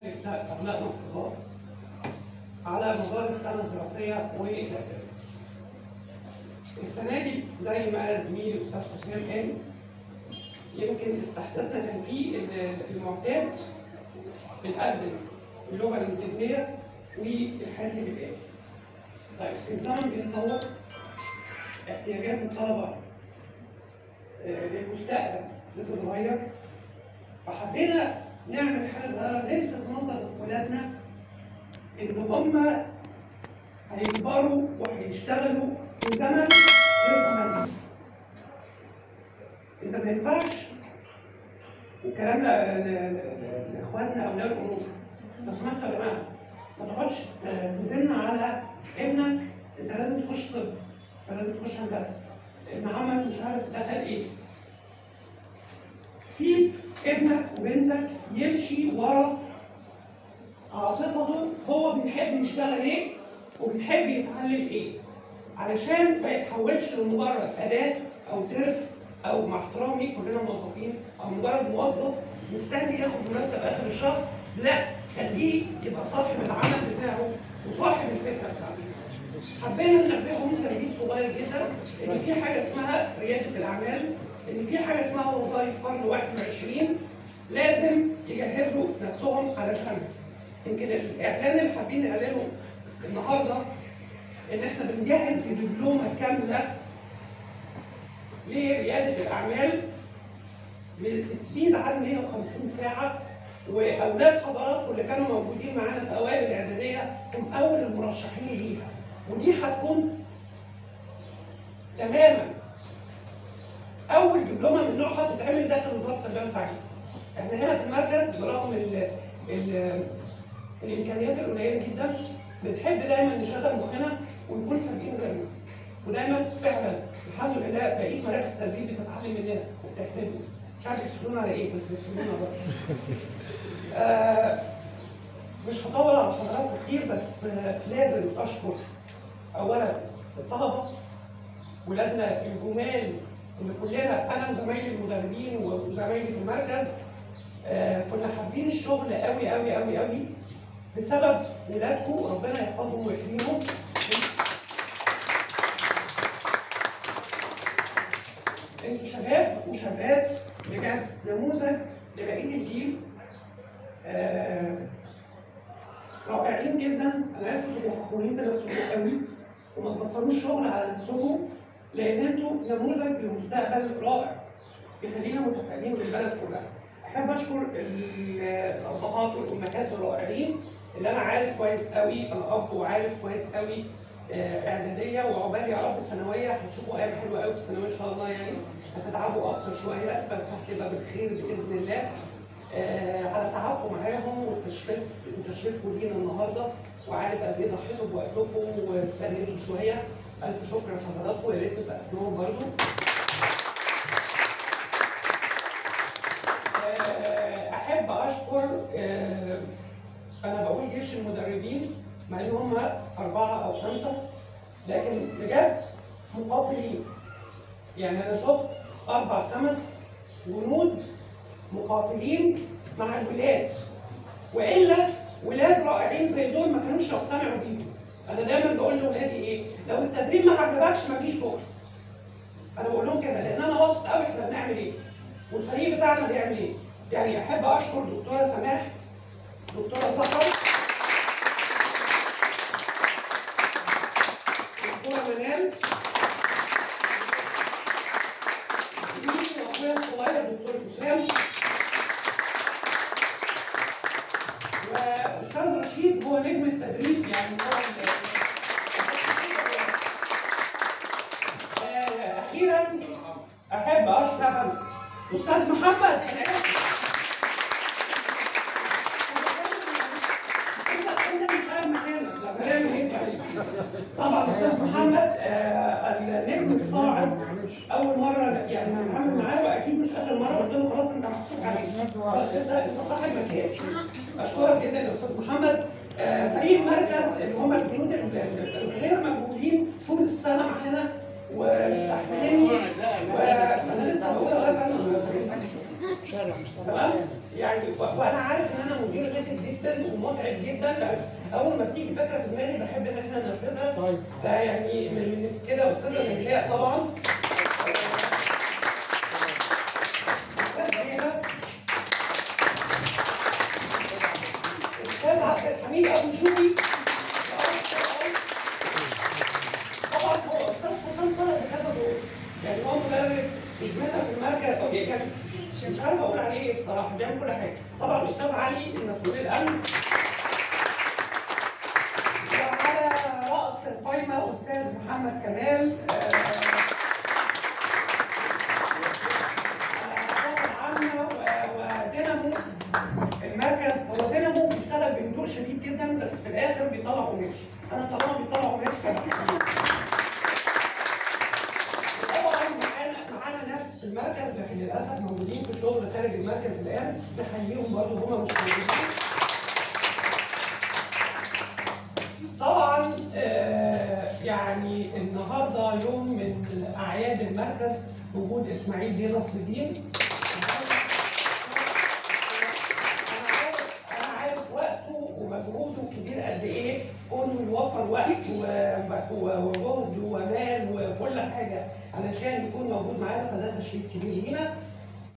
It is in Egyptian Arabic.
أبناء محافظات على مدار السنة الدراسية والإعدادية. السنة دي زي ما زميلي الأستاذ حسام قال يمكن استحدثنا كان في المعتاد بنقدم اللغة الإنجليزية والحاسب الآلي. طيب الزمن بيتطور احتياجات الطلبة آه، للمستقبل بتتغير فحبينا نعمل حاجه صغيره نلفت نظر ولادنا ان هم هيكبروا وهيشتغلوا في زمن غير زماننا. انت ما ينفعش والكلام ده ل- ل- لاخواتنا اولياء الامور لو سمحتوا يا جماعه ما تقعدش تزن على ابنك انت لازم تخش طب انت لازم تخش هندسه ابن عمك مش عارف ده قال ايه سيب ابنك وبنتك يمشي ورا عاطفته هو بيحب يشتغل ايه وبيحب يتعلم ايه علشان ما يتحولش لمجرد اداه او ترس او مع احترامي كلنا موظفين او مجرد موظف مستني ياخد مرتب اخر الشهر لا خليه يبقى صاحب العمل بتاعه وصاحب الفكره بتاعته حبينا ننبههم تنبيه صغير جدا ان في حاجه اسمها رياده الاعمال ان في حاجه اسمها وظائف قرن 21 لازم يجهزوا نفسهم علشان يمكن الاعلان اللي حابين نعلنه النهارده ان احنا بنجهز لدبلومه كامله لرياده الاعمال بتزيد عن 150 ساعه واولاد حضراتكم اللي كانوا موجودين معانا في اوائل الاعداديه هم اول المرشحين ليها ودي هتكون تماما اول دبلومه من نوعها تتعمل داخل وزاره التربيه والتعليم. احنا هنا في المركز برغم ال ال الامكانيات القليله جدا بنحب دايما نشغل مخنا ونكون سابقين غيرنا. ودايما فعلا الحمد لله بقيه مراكز التدريب بتتعلم مننا وبتحسبنا. مش عارف يحسبونا على ايه بس بيحسبونا برضه. آه مش هطول على حضراتكم كتير بس آه لازم اشكر اولا الطلبه ولادنا الجمال اللي كلنا انا وزمايلي المدربين وزمايلي في المركز آه كنا حابين الشغل قوي قوي قوي قوي بسبب ولادكم ربنا يحفظهم ويحميهم انتوا شباب وشابات بجد نموذج لبقيه الجيل آه رائعين جدا انا عايزكم تبقوا فخورين بنفسكم قوي وما تبطلوش شغل على نفسكم لان انتوا نموذج لمستقبل رائع يخلينا متفائلين بالبلد كلها. احب اشكر الابهات والامهات الرائعين اللي انا عارف كويس قوي انا اب وعارف كويس قوي آه، اعداديه وعقبال يا رب الثانويه هتشوفوا ايام حلوه قوي في الثانويه ان شاء الله يعني هتتعبوا اكتر شويه بس هتبقى بالخير باذن الله آه، على تعبكم معاهم والتشريف وتشريفكم لينا النهارده وعارف قد ايه ضحيتوا بوقتكم واستنيتوا شويه الف شكر لحضراتكم يا ريت تسقفوا لهم برضه آه، احب اشكر آه، انا بقول جيش المدربين مع ان هم اربعه او خمسه لكن بجد مقاتلين يعني انا شفت اربع خمس جنود مقاتلين مع الولاد والا ولاد رائعين زي دول ما كانوش يقتنعوا بيهم انا دايما بقول لاولادي ايه لو التدريب ما عجبكش ما تجيش بكره انا بقول لهم كده لان انا واثق قوي احنا بنعمل ايه والفريق بتاعنا بيعمل ايه يعني احب اشكر دكتوره سماح دكتوره سحر دكتوره منال زميلي واخويا الصغير دكتور حسام واستاذ رشيد هو نجم التدريب يعني هو ال- آه، اخيرا احب اشكر استاذ محمد أنا آسف. انت انت مش قاعد معانا لا كلام ايه طيب؟ طبعا استاذ محمد آه، النجم الصاعد اول مره يعني هنتعامل معاه واكيد مش اخر مره قلت له خلاص انت محسوب عليك خلاص انت انت صاحب مكان اشكرك جدا يا استاذ محمد آه، فريق المركز اللي هم الجنود ال- ال- الغير موجودين طول السنه معانا ومستحمليني وانا لسه بقول لغايه انا شارع مصطفى تمام كامل يعني و- وانا عارف ان انا مدير غتت جدا ومتعب جدا لأن اول ما بتيجي فكره في دماغي بحب ان احنا ننفذها طيب فيعني من من كده استاذه نجلاء طبعا استاذ هيبه استاذ عبد الحميد ابو شوقي طبعا هو استاذ حسام طلب كذا دور يعني هو مدرب اشمعنى في المركز او يعني مش مش عارف اقول عليه ايه بصراحه بيعمل كل حاجه طبعا الاستاذ علي المسؤول الامن وعلى راس القائمه استاذ محمد كمال عامه ودينامو المركز هو دينامو بيشتغل بهدوء شديد جدا بس في الاخر بيطلع قماش انا طالما بيطلع قماش كان طبعا معانا معانا ناس في المركز لكن للاسف موجودين في شغل خارج المركز الان نحييهم برضه هم مش موجودين طبعا آه، يعني النهارده يوم من اعياد المركز وجود اسماعيل بيه نصر الدين انا عارف انا عارف وقته ومجهوده كبير قد ايه كونه يوفر وقت و- و- وجهد ومال وكل حاجه علشان يكون موجود معانا فده تشريف كبير لينا